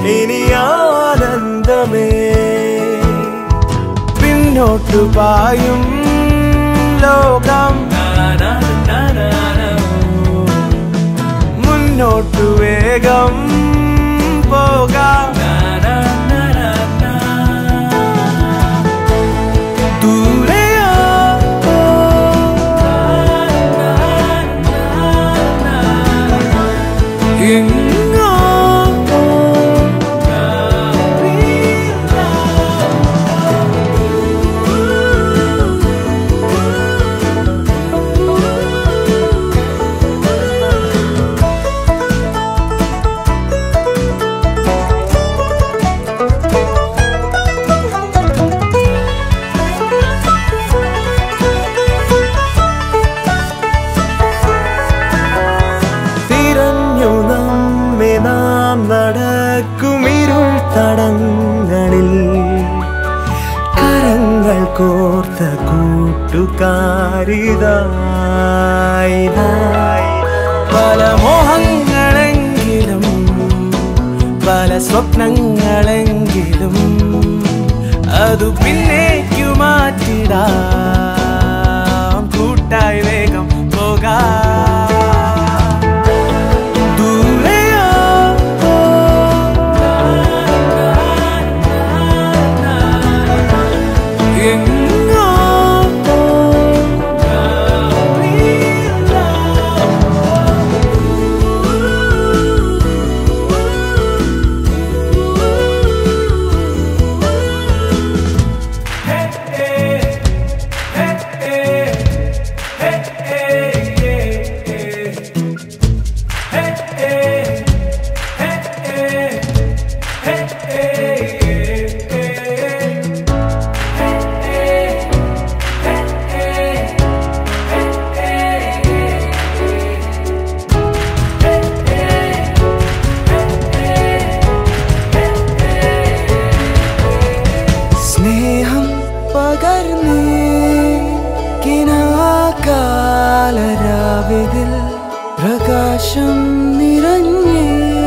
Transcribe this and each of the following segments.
ഇനി ആനന്ദമേ പിന്നോട്ടു പായും ലോകം മുന്നോട്ടു വേഗം പോകാം ദൂരെയോ എങ്ങോ തിരഞ്ഞു നമ്മെ നാം നടക്കുമിരുൾ തടങ്ങളിൽ കരങ്ങൾ കോർത്ത കൂട്ടുകാരിതായി പല മോഹങ്ങളെങ്കിലും പല സ്വപ്നങ്ങളെങ്കിലും അതു പിന്നേക്കു മാറ്റിടാം കൂട്ടായി വേഗം പോകാം ദൂരെയോ എങ്ങോ സ്നേഹം പകർന്നേ കിനാകാലരാവിതിൽ പ്രകാശം നിറഞ്ഞേ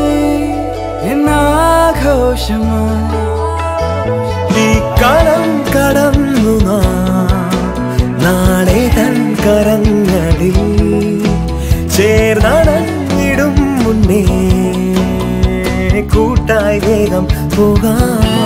എന്നാഘോഷമായി ഈ കളം കടന്നു നാം നാളെ തൻ കരങ്ങളിൽ ചേർന്നടഞ്ഞിടും മുന്നേ കൂട്ടായി വേഗം പോകാം